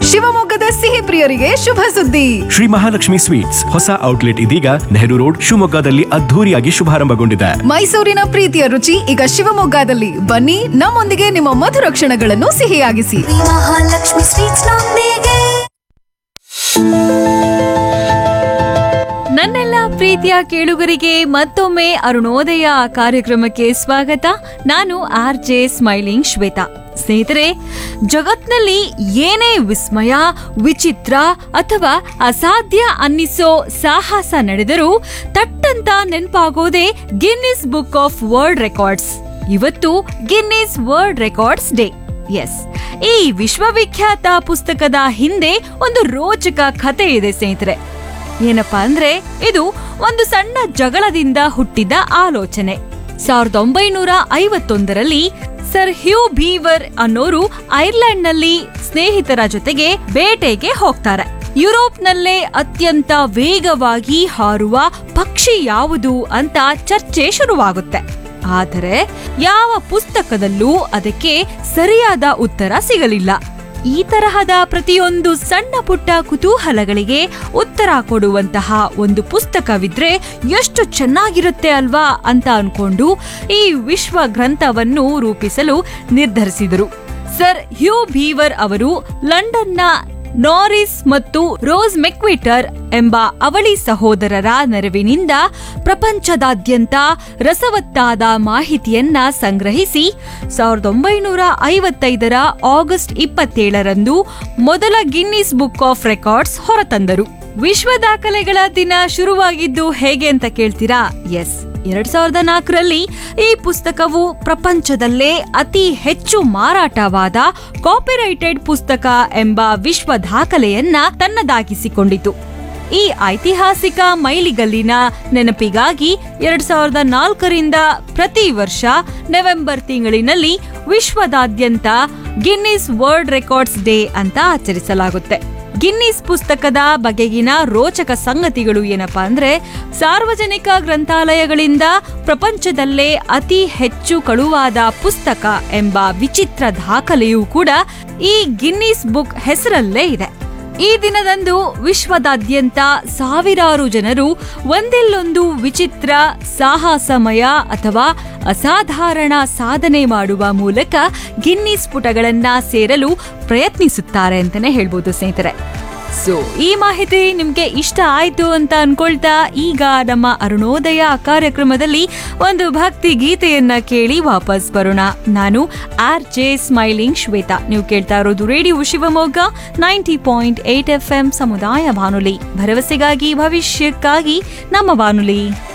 ಶಿವಮೊಗ್ಗದ ಸಿಹಿ ಪ್ರಿಯರಿಗೆ ಶುಭ ಸುದ್ದಿ ಶ್ರೀ ಮಹಾಲಕ್ಷ್ಮಿ ಸ್ವೀಟ್ಸ್ ಹೊಸ ಔಟ್ಲೆಟ್ ಇದೀಗ ನೆಹರು ರೋಡ್ ಶಿವಮೊಗ್ಗದಲ್ಲಿ ಅದ್ಧೂರಿಯಾಗಿ ಶುಭಾರಂಭಗೊಂಡಿದೆ ಮೈಸೂರಿನ ಪ್ರೀತಿಯ ರುಚಿ ಈಗ ಶಿವಮೊಗ್ಗದಲ್ಲಿ ಬನ್ನಿ ನಮ್ಮೊಂದಿಗೆ ನಿಮ್ಮ ಮಧುರ ಕ್ಷಣಗಳನ್ನು ಸಿಹಿಯಾಗಿಸಿ ಮಹಾಲಕ್ಷ್ಮಿ ಸ್ವೀಟ್ಸ್ ನೊಂದಿಗೆ ನನ್ನೆಲ್ಲ ಪ್ರೀತಿಯ ಕೇಳುಗರಿಗೆ ಮತ್ತೊಮ್ಮೆ ಅರುಣೋದಯ ಕಾರ್ಯಕ್ರಮಕ್ಕೆ ಸ್ವಾಗತ ನಾನು ಆರ್ ಜೆ ಸ್ಮೈಲಿಂಗ್ ಶ್ವೇತಾ ಸ್ನೇಹಿತರೆ ಜಗತ್ನಲ್ಲಿ ಏನೇ ವಿಸ್ಮಯ ವಿಚಿತ್ರ ಅಥವಾ ಅಸಾಧ್ಯ ಅನ್ನಿಸೋ ಸಾಹಸ ನಡೆದರೂ ತಟ್ಟಂತ ನೆನಪಾಗೋದೇ Guinness book of world records ಇವತ್ತು ಗಿನ್ನಿಸ್ ವರ್ಲ್ಡ್ ರೆಕಾರ್ಡ್ಸ್ ಡೇ ಎಸ್ ಈ ವಿಶ್ವವಿಖ್ಯಾತ ಪುಸ್ತಕದ ಹಿಂದೆ ಒಂದು ರೋಚಕ ಕಥೆ ಇದೆ ಸ್ನೇಹಿತರೆ ಏನಪ್ಪಾ ಅಂದ್ರೆ ಇದು ಒಂದು ಸಣ್ಣ ಜಗಳದಿಂದ ಹುಟ್ಟಿದ ಆಲೋಚನೆ ಸಾವಿರದ ಒಂಬೈನೂರ ಐವತ್ತೊಂದರಲ್ಲಿ ಸರ್ ಹ್ಯೂ ಬೀವರ್ ಅನ್ನೋರು ಐರ್ಲೆಂಡ್ನಲ್ಲಿ ಸ್ನೇಹಿತರ ಜೊತೆಗೆ ಬೇಟೆಗೆ ಹೋಗ್ತಾರೆ ಯುರೋಪ್ನಲ್ಲೇ ಅತ್ಯಂತ ವೇಗವಾಗಿ ಹಾರುವ ಪಕ್ಷಿ ಯಾವುದು ಅಂತ ಚರ್ಚೆ ಶುರುವಾಗುತ್ತೆ ಆದರೆ ಯಾವ ಪುಸ್ತಕದಲ್ಲೂ ಅದಕ್ಕೆ ಸರಿಯಾದ ಉತ್ತರ ಸಿಗಲಿಲ್ಲ ಈ ತರಹದ ಪ್ರತಿಯೊಂದು ಸಣ್ಣ ಪುಟ್ಟ ಕುತೂಹಲಗಳಿಗೆ ಉತ್ತರ ಕೊಡುವಂತಹ ಒಂದು ಪುಸ್ತಕವಿದ್ರೆ ಎಷ್ಟು ಚೆನ್ನಾಗಿರುತ್ತೆ ಅಲ್ವಾ ಅಂತ ಅನ್ಕೊಂಡು ಈ ವಿಶ್ವ ಗ್ರಂಥವನ್ನು ರೂಪಿಸಲು ನಿರ್ಧರಿಸಿದರು ಸರ್ ಹ್ಯೂ ಬೀವರ್ ಅವರು ಲಂಡನ್ನ ನಾರಿಸ್ ಮತ್ತು ರೋಸ್ ಮೆಕ್ವಿಟರ್ ಎಂಬ ಅವಳಿ ಸಹೋದರರ ನೆರವಿನಿಂದ ಪ್ರಪಂಚದಾದ್ಯಂತ ರಸವತ್ತಾದ ಮಾಹಿತಿಯನ್ನ ಸಂಗ್ರಹಿಸಿ ಸಾವಿರದ ಒಂಬೈನೂರ ಐವತ್ತೈದರ ಆಗಸ್ಟ್ ಇಪ್ಪತ್ತೇಳರಂದು ಮೊದಲ ಗಿನ್ನಿಸ್ ಬುಕ್ ಆಫ್ ರೆಕಾರ್ಡ್ಸ್ ಹೊರತಂದರು ವಿಶ್ವ ದಾಖಲೆಗಳ ದಿನ ಶುರುವಾಗಿದ್ದು ಹೇಗೆ ಅಂತ ಕೇಳ್ತೀರಾ ಎಸ್ ಎರಡ್ ಸಾವಿರದ ನಾಲ್ಕರಲ್ಲಿ ಈ ಪುಸ್ತಕವು ಪ್ರಪಂಚದಲ್ಲೇ ಅತಿ ಹೆಚ್ಚು ಮಾರಾಟವಾದ ಕಾಪಿರೈಟೆಡ್ ಪುಸ್ತಕ ಎಂಬ ವಿಶ್ವ ದಾಖಲೆಯನ್ನ ತನ್ನದಾಗಿಸಿಕೊಂಡಿತು ಈ ಐತಿಹಾಸಿಕ ಮೈಲಿಗಲ್ಲಿನ ನೆನಪಿಗಾಗಿ ಎರಡ್ ಸಾವಿರದ ನಾಲ್ಕರಿಂದ ಪ್ರತಿ ವರ್ಷ ನವೆಂಬರ್ ತಿಂಗಳಿನಲ್ಲಿ ವಿಶ್ವದಾದ್ಯಂತ ಗಿನ್ನಿಸ್ ವರ್ಲ್ಡ್ ರೆಕಾರ್ಡ್ಸ್ ಡೇ ಅಂತ ಆಚರಿಸಲಾಗುತ್ತೆ ಗಿನ್ನಿಸ್ ಪುಸ್ತಕದ ಬಗೆಗಿನ ರೋಚಕ ಸಂಗತಿಗಳು ಏನಪ್ಪಾ ಅಂದ್ರೆ ಸಾರ್ವಜನಿಕ ಗ್ರಂಥಾಲಯಗಳಿಂದ ಪ್ರಪಂಚದಲ್ಲೇ ಅತಿ ಹೆಚ್ಚು ಕಳುವಾದ ಪುಸ್ತಕ ಎಂಬ ವಿಚಿತ್ರ ದಾಖಲೆಯೂ ಕೂಡ ಈ ಗಿನ್ನಿಸ್ ಬುಕ್ ಹೆಸರಲ್ಲೇ ಇದೆ ಈ ದಿನದಂದು ವಿಶ್ವದಾದ್ಯಂತ ಸಾವಿರಾರು ಜನರು ಒಂದಿಲ್ಲೊಂದು ವಿಚಿತ್ರ ಸಾಹಸಮಯ ಅಥವಾ ಅಸಾಧಾರಣ ಸಾಧನೆ ಮಾಡುವ ಮೂಲಕ ಗಿನ್ನಿಸ್ ಪುಟಗಳನ್ನ ಸೇರಲು ಪ್ರಯತ್ನಿಸುತ್ತಾರೆ ಅಂತಾನೆ ಹೇಳ್ಬೋದು ಸ್ನೇಹಿತರೆ ಸೊ ಈ ಮಾಹಿತಿ ನಿಮ್ಗೆ ಇಷ್ಟ ಆಯ್ತು ಅಂತ ಅನ್ಕೊಳ್ತಾ ಈಗ ನಮ್ಮ ಅರುಣೋದಯ ಕಾರ್ಯಕ್ರಮದಲ್ಲಿ ಒಂದು ಭಕ್ತಿ ಗೀತೆಯನ್ನ ಕೇಳಿ ವಾಪಸ್ ಬರೋಣ ನಾನು ಆರ್ ಜೆ ಸ್ಮೈಲಿಂಗ್ ಶ್ವೇತಾ ನೀವು ಕೇಳ್ತಾ ಇರೋದು radio Shivamogga ninety point eight F M ಸಮುದಾಯ ಬಾನುಲಿ ಭರವಸೆಗಾಗಿ ಭವಿಷ್ಯಕ್ಕಾಗಿ ನಮ್ಮ ಬಾನುಲಿ